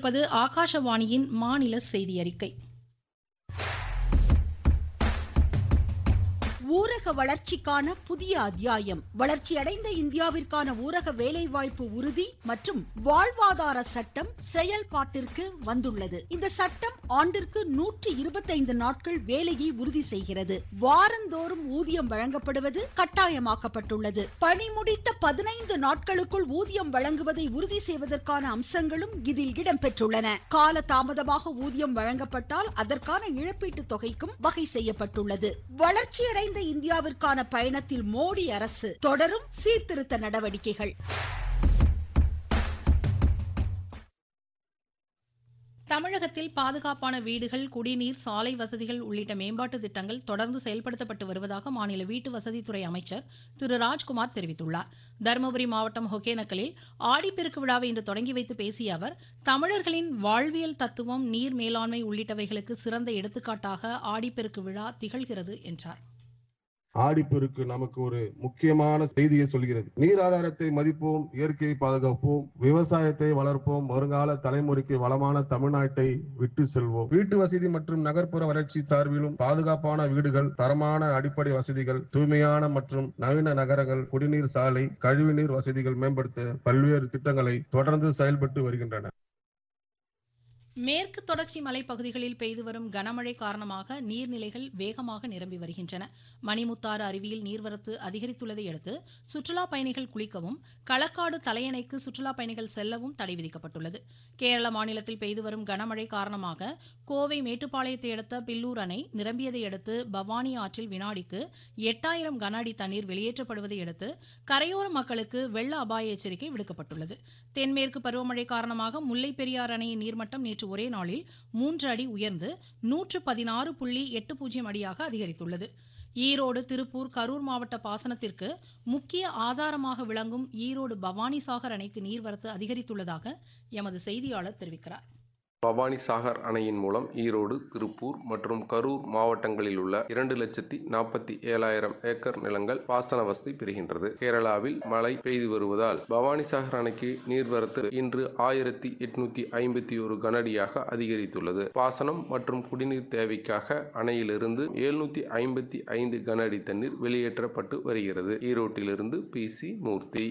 கேட்டுக்கொண்டிருப்பது ஆகாஷவாணியின் மாநில செய்தி அறிக்கை ஊரக வளர்ச்சிக்கான புதிய அத்தியாயம் வளர்ச்சியடைந்த இந்தியாவிற்கான ஊரக வேலைவாய்ப்பு உறுதி மற்றும் வாழ்வாதார சட்டம் செயல்பாட்டிற்கு வந்துள்ளது இந்த சட்டம் ஆண்டிற்கு நூற்றி இருபத்தைந்து நாட்கள் வேலையை உறுதி செய்கிறது வாரந்தோறும் ஊதியம் வழங்கப்படுவது கட்டாயமாக்கப்பட்டுள்ளது பணி முடித்த பதினைந்து நாட்களுக்குள் ஊதியம் வழங்குவதை உறுதி செய்வதற்கான அம்சங்களும் இதில் இடம்பெற்றுள்ளன கால தாமதமாக ஊதியம் வழங்கப்பட்டால் அதற்கான இழப்பீட்டுத் தொகைக்கும் வகை செய்யப்பட்டுள்ளது வளர்ச்சியடைந்த இந்தியாவிற்கான பயணத்தில் மோடி அரசு தொடரும் சீர்திருத்த நடவடிக்கைகள் தமிழகத்தில் பாதுகாப்பான வீடுகள் குடிநீர் சாலை வசதிகள் உள்ளிட்ட மேம்பாட்டு திட்டங்கள் தொடர்ந்து செயல்படுத்தப்பட்டு வருவதாக மாநில வீட்டு வசதித்துறை அமைச்சர் திரு ராஜ்குமார் தெரிவித்துள்ளார் தருமபுரி மாவட்டம் ஒகேனக்கலில் ஆடிப்பெருக்கு விழாவை இன்று தொடங்கி வைத்து பேசிய அவர் தமிழர்களின் வாழ்வியல் தத்துவம் நீர் மேலாண்மை உள்ளிட்டவைகளுக்கு சிறந்த எடுத்துக்காட்டாக ஆடிப்பெருக்கு விழா திகழ்கிறது என்றார் ஆடிப்பெருக்கு நமக்கு ஒரு முக்கியமான செய்தியை சொல்கிறது நீர் ஆதாரத்தை மதிப்போம் இயற்கையை பாதுகாப்போம் விவசாயத்தை வளர்ப்போம் வருங்கால தலைமுறைக்கு வளமான தமிழ்நாட்டை விட்டு செல்வோம் வீட்டு வசதி மற்றும் நகர்ப்புற வளர்ச்சி சார்பிலும் பாதுகாப்பான வீடுகள் தரமான அடிப்படை வசதிகள் தூய்மையான மற்றும் நவீன நகரங்கள் குடிநீர் சாலை கழிவுநீர் வசதிகள் மேம்படுத்த பல்வேறு திட்டங்களை தொடர்ந்து செயல்பட்டு வருகின்றன மேற்கு தொடர்ச்சி மலைப்பகுதிகளில் பெய்து வரும் கனமழை காரணமாக நீர்நிலைகள் வேகமாக நிரம்பி வருகின்றன மணிமுத்தாறு அருவியில் நீர்வரத்து அதிகரித்துள்ளதை அடுத்து சுற்றுலா பயணிகள் குளிக்கவும் களக்காடு தலையணைக்கு சுற்றுலா பயணிகள் செல்லவும் தடை விதிக்கப்பட்டுள்ளது கேரள மாநிலத்தில் பெய்து வரும் கனமழை காரணமாக கோவை மேட்டுப்பாளையத்தை அடுத்த பில்லூர் அணை நிரம்பியதை அடுத்து பவானி ஆற்றில் வினாடிக்கு எட்டாயிரம் கன அடி தண்ணீர் வெளியேற்றப்படுவதை அடுத்து கரையோர மக்களுக்கு வெள்ள அபாய எச்சரிக்கை விடுக்கப்பட்டுள்ளது தென்மேற்கு பருவமழை காரணமாக முல்லை பெரியாறு அணையின் நீர்மட்டம் நேற்று ஒரே நாளில் மூன்று அடி உயர்ந்து நூற்று பதினாறு புள்ளி எட்டு பூஜ்ஜியம் அடியாக அதிகரித்துள்ளது ஈரோடு திருப்பூர் கரூர் மாவட்ட பாசனத்திற்கு முக்கிய ஆதாரமாக விளங்கும் ஈரோடு பவானிசாகர் அணைக்கு நீர்வரத்து அதிகரித்துள்ளதாக எமது செய்தியாளர் தெரிவிக்கிறார் பவானி சாகர் அணையின் மூலம் ஈரோடு திருப்பூர் மற்றும் கரூர் மாவட்டங்களில் உள்ள இரண்டு லட்சத்தி நாற்பத்தி ஏழாயிரம் ஏக்கர் நிலங்கள் பாசன வசதி பெறுகின்றது கேரளாவில் மழை பெய்து வருவதால் பவானி சாகர் அணைக்கு நீர்வரத்து இன்று ஆயிரத்தி எட்நூத்தி ஐம்பத்தி ஒரு கனஅடியாக அதிகரித்துள்ளது பாசனம் மற்றும் குடிநீர் தேவைக்காக அணையிலிருந்து எழுநூத்தி ஐம்பத்தி ஐந்து கன அடி தண்ணீர் வெளியேற்றப்பட்டு வருகிறது ஈரோட்டிலிருந்து பி சி மூர்த்தி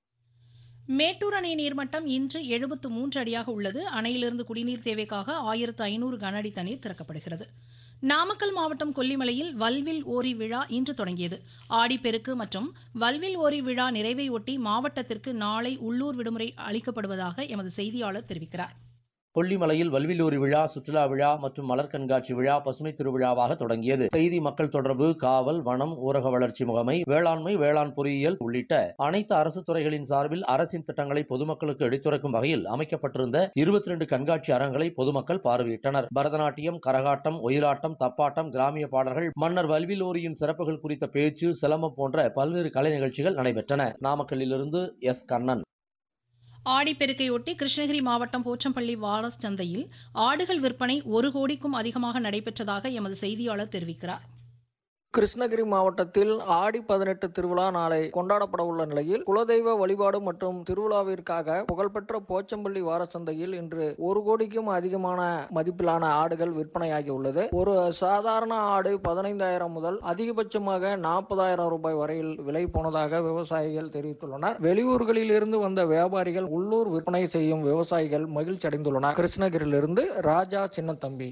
மேட்டூர் அணை நீர்மட்டம் இன்று எழுபத்து மூன்று அடியாக உள்ளது அணையிலிருந்து குடிநீர் தேவைக்காக ஆயிரத்து ஐநூறு கன அடி தண்ணீர் திறக்கப்படுகிறது நாமக்கல் மாவட்டம் கொல்லிமலையில் வல்வில் ஓரி விழா இன்று தொடங்கியது ஆடிப்பெருக்கு மற்றும் வல்வில் ஓரி விழா நிறைவையொட்டி மாவட்டத்திற்கு நாளை உள்ளூர் விடுமுறை அளிக்கப்படுவதாக எமது செய்தியாளர் தெரிவிக்கிறார் கொல்லிமலையில் வல்விலூரி விழா சுற்றுலா விழா மற்றும் மலர் கண்காட்சி விழா பசுமை திருவிழாவாக தொடங்கியது செய்தி மக்கள் தொடர்பு காவல் வனம் ஊரக வளர்ச்சி முகமை வேளாண்மை வேளாண் பொறியியல் உள்ளிட்ட அனைத்து அரசு துறைகளின் சார்பில் அரசின் திட்டங்களை பொதுமக்களுக்கு எடுத்துரைக்கும் வகையில் அமைக்கப்பட்டிருந்த இருபத்தி ரெண்டு கண்காட்சி அரங்களை பொதுமக்கள் பார்வையிட்டனர் பரதநாட்டியம் கரகாட்டம் ஒயிலாட்டம் தப்பாட்டம் கிராமிய பாடல்கள் மன்னர் வல்விலூரியின் சிறப்புகள் குறித்த பேச்சு சிலம்பம் போன்ற பல்வேறு கலை நிகழ்ச்சிகள் நடைபெற்றன நாமக்கல்லிலிருந்து எஸ் கண்ணன் ஆடிப்பெருக்கையொட்டி கிருஷ்ணகிரி மாவட்டம் போச்சம்பள்ளி வாரஸ் சந்தையில் ஆடுகள் விற்பனை ஒரு கோடிக்கும் அதிகமாக நடைபெற்றதாக எமது செய்தியாளர் தெரிவிக்கிறார் கிருஷ்ணகிரி மாவட்டத்தில் ஆடி பதினெட்டு திருவிழா நாளை கொண்டாடப்பட உள்ள நிலையில் குலதெய்வ வழிபாடு மற்றும் திருவிழாவிற்காக புகழ்பெற்ற போச்சம்பள்ளி வாரச்சந்தையில் இன்று ஒரு கோடிக்கும் அதிகமான மதிப்பிலான ஆடுகள் விற்பனையாகி உள்ளது ஒரு சாதாரண ஆடு பதினைந்தாயிரம் முதல் அதிகபட்சமாக நாற்பதாயிரம் ரூபாய் வரையில் விலை போனதாக விவசாயிகள் தெரிவித்துள்ளனர் வெளியூர்களில் இருந்து வந்த வியாபாரிகள் உள்ளூர் விற்பனை செய்யும் விவசாயிகள் மகிழ்ச்சி அடைந்துள்ளனர் கிருஷ்ணகிரியிலிருந்து ராஜா சின்னத்தம்பி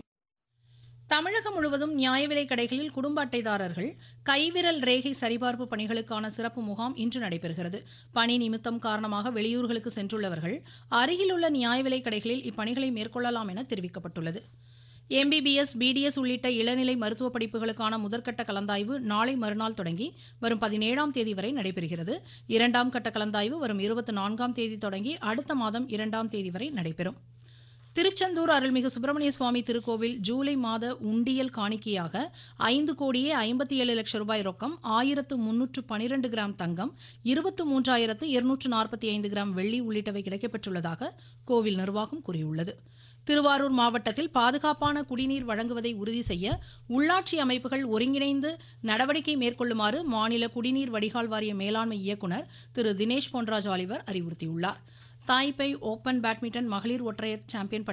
தமிழகம் முழுவதும் நியாய விலைக் கடைகளில் குடும்ப அட்டைதாரர்கள் கைவிரல் ரேகை சரிபார்ப்பு பணிகளுக்கான சிறப்பு முகாம் இன்று நடைபெறுகிறது பணி நிமித்தம் காரணமாக வெளியூர்களுக்கு சென்றுள்ளவர்கள் அருகிலுள்ள நியாய விலைக் கடைகளில் இப்பணிகளை மேற்கொள்ளலாம் என தெரிவிக்கப்பட்டுள்ளது எம்பிபிஎஸ் பிடிஎஸ் உள்ளிட்ட இளநிலை மருத்துவ படிப்புகளுக்கான முதற்கட்ட கலந்தாய்வு நாளை மறுநாள் தொடங்கி வரும் பதினேழாம் தேதி வரை நடைபெறுகிறது இரண்டாம் கட்ட கலந்தாய்வு வரும் இருபத்தி நான்காம் தேதி தொடங்கி அடுத்த மாதம் இரண்டாம் தேதி வரை நடைபெறும் திருச்செந்தூர் அருள்மிகு சுப்பிரமணிய சுவாமி திருக்கோவில் ஜூலை மாத உண்டியல் காணிக்கையாக ஐந்து கோடியே ஐம்பத்தி ஏழு லட்சம் ரூபாய் ரொக்கம் ஆயிரத்து முன்னூற்று பனிரெண்டு கிராம் தங்கம் இருபத்து மூன்றாயிரத்து இருநூற்று நாற்பத்தி ஐந்து கிராம் வெள்ளி உள்ளிட்டவை கிடைக்கப்பெற்றுள்ளதாக கோவில் நிர்வாகம் கூறியுள்ளது திருவாரூர் மாவட்டத்தில் பாதுகாப்பான குடிநீர் வழங்குவதை உறுதி செய்ய உள்ளாட்சி அமைப்புகள் ஒருங்கிணைந்து நடவடிக்கை மேற்கொள்ளுமாறு மாநில குடிநீர் வடிகால் வாரிய மேலாண்மை இயக்குநர் திரு தினேஷ் பொன்ராஜ் ஆலிவர் அறிவுறுத்தியுள்ளார் தாய்பை ஓபன் பேட்மிண்டன் மகளிர் ஒற்றையர் சாம்பியன்